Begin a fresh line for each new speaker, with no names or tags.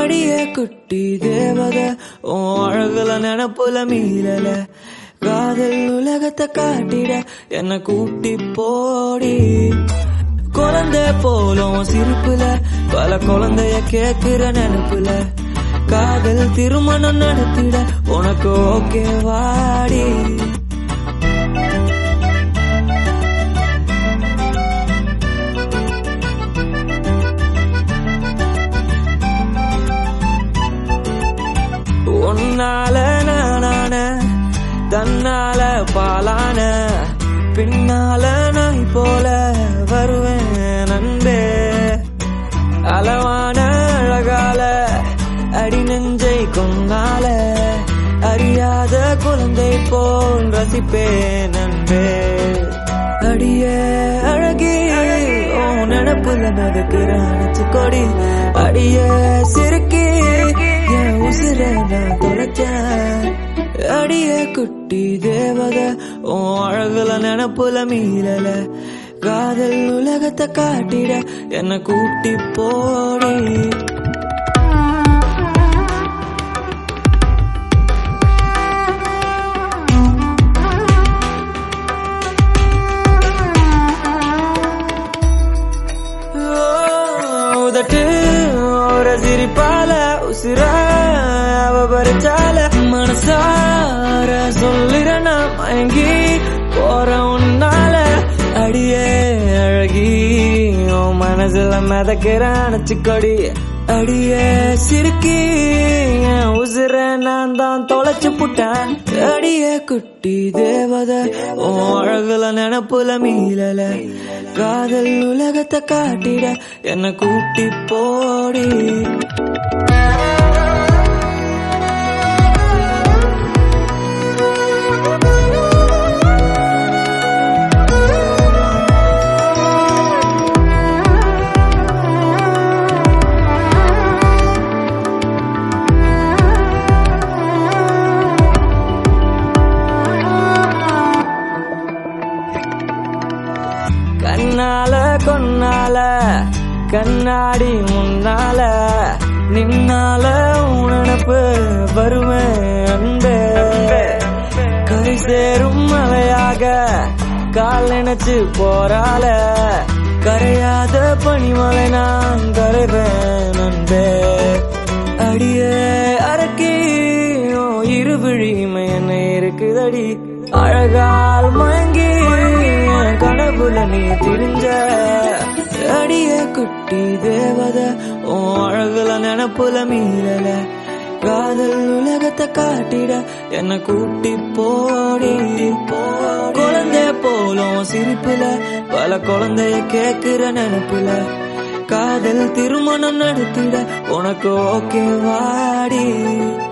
அடிய குட்டி தேவத உன் அழகுல நினப்புல மீறல காதல் உலகத்தை காட்டிட என்ன கூட்டி போடி குழந்தை போலும் சிரிப்புல பல குழந்தைய கேக்குற நினைப்புல காதல் திருமணம் நடத்திட உனக்கு ஓகே வாடி உன்னால நானான தன்னால பாலான பின்னால நாய் போல வருவேன் நண்பே அளவான அழகால அடி நெஞ்சை கொண்டால அறியாத குழந்தை போல் ரசிப்பேன் நண்பே அடிய அழகி ஓ நினப்புல மிதக்கிற அணைச்சு கொடி அடிய சிறுக்கி என் உசிர நான் தொலைச்சேன் அடிய குட்டி தேவத உன் அழகுல நினப்புல மீறல காதல் உலகத்தை காட்டிட என்ன கூட்டி போடி உதட்டு ஒரு சிரிப்பால உசிர அவ பறிச்சால மனசார சொல்லிறன மயங்கி போற உன்னால அடியே அழகி உன் மனசுல மிதக்கிற அணைச்சுக்கொடி அடியே சிறுக்கி என் உசிர நான் தான் தொலைச்சு புட்டேன் அடியே குட்டி தேவத உன் அழகுல நினப்புல மீறல காதல் உலகத்தை காட்டிட என்ன கூட்டி போடி கண்ணால கொன்னால கண்ணாடி முன்னால நின்னால உனப்பு வருவேன் அன்பே கரை சேரும் மலையாக கால் நினைச்சு போறால கரையாத பனிமலை நான் கரைவேன் அன்பே அடியே அரக்கி உன் இருவிழிமை என்ன இருக்குதடி அழகால் மயங்கி என் கனவுல நீ திரிஞ்ச அடிய குட்டி தேவத உன் அழகுல நினப்புல மீறல காதல் உலகத்தை காட்டிட என்ன கூட்டி போடி குழந்தை போலும் சிரிப்புல பல குழந்தைய கேக்குற நினைப்புல காதல் திருமணம் நடத்திட உனக்கு ஓகே வாடி